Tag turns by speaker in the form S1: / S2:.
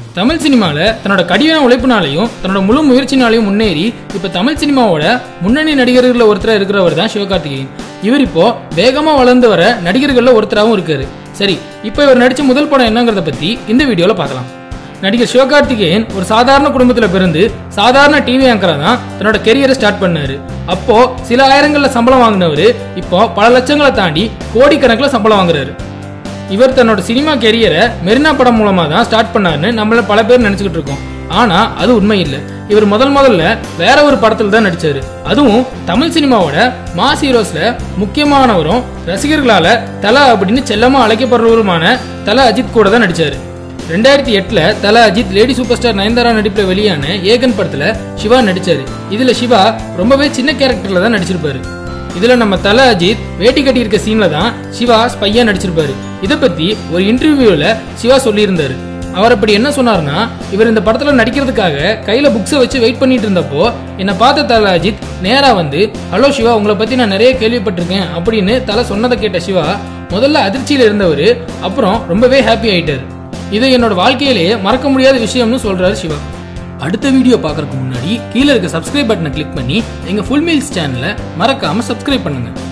S1: தமிழ் சினிமால தன்னோட கடின உழைப்பினாலையும் தன்னோட முழு முயற்சினாலையும் முன்னேறி இப்ப தமிழ் சினிமாவோட முன்னணி நடிகர்கள்ல ஒருத்தரா இருக்கிறவர் தான் சிவகார்த்திகேயன் இவர் இப்போ வேகமா வளர்ந்து வர நடிகர்கள்ல ஒருத்தராகவும் இருக்காரு சரி இப்போ இவர் நடிச்ச முதல் படம் என்னங்கிறத பத்தி இந்த வீடியோல பார்க்கலாம் நடிகர் சிவகார்த்திகேயன் ஒரு சாதாரண குடும்பத்துல பிறந்து சாதாரண டிவி ஆங்கரா தான் தன்னோட கெரியரை ஸ்டார்ட் பண்ணாரு அப்போ சில ஆயிரங்கள்ல சம்பளம் வாங்கினவரு இப்போ பல லட்சங்களை தாண்டி கோடிக்கணக்கில் சம்பளம் வாங்குறாரு இவர் தன்னோட சினிமா கெரியரை மெரினா படம் மூலமா தான் ஸ்டார்ட் பண்ணாருன்னு நம்மள பல பேர் நினைச்சுக்கிட்டு இருக்கோம் ஆனா அது உண்மை இல்ல இவர் முதல் முதல்ல வேற ஒரு படத்துல தான் நடிச்சாரு அதுவும் தமிழ் சினிமாவோட மாஸ் ஹீரோஸ்ல முக்கியமானவரும் ரசிகர்களால தல அப்படின்னு செல்லமா அழைக்கப்படுறவருமான தல அஜித் கூட தான் நடிச்சாரு ரெண்டாயிரத்தி எட்டுல Thala Ajith lady superstar Nayanthara நடிப்புல வெளியான ஏகன் படத்துல சிவா நடிச்சாரு இதுல சிவா ரொம்பவே சின்ன கேரக்டர்ல தான் நடிச்சிருப்பாரு இதுல நம்ம தல அஜித் வேட்டி கட்டி இருக்க சீன்ல தான் சிவா ஸ்பையா நடிச்சிருப்பாரு இத பத்தி ஒரு இன்டர்வியூல சிவா சொல்லியிருந்தாரு அவர் அப்படி என்ன சொன்னார்னா இவர் இந்த படத்துல நடிக்கிறதுக்காக கையில புக்ஸை வச்சு வெயிட் பண்ணிட்டு இருந்தப்போ என்ன பார்த்த தல அஜித் நேரா வந்து ஹலோ சிவா உங்களை பத்தி நான் நிறைய கேள்விப்பட்டிருக்கேன் அப்படின்னு தலை சொன்னதை கேட்ட சிவா முதல்ல அதிர்ச்சியில இருந்தவர் அப்புறம் ரொம்பவே ஹாப்பி ஆயிட்டாரு இது என்னோட வாழ்க்கையிலேயே மறக்க முடியாத விஷயம்னு சொல்றாரு சிவா அடுத்த வீடியோ பார்க்கறதுக்கு முன்னாடி கீழே இருக்க சப்ஸ்கிரைப் பட்டனை கிளிக் பண்ணி எங்க ஃபுல் மீல்ஸ் சேனலை மறக்காம சப்ஸ்கிரைப் பண்ணுங்க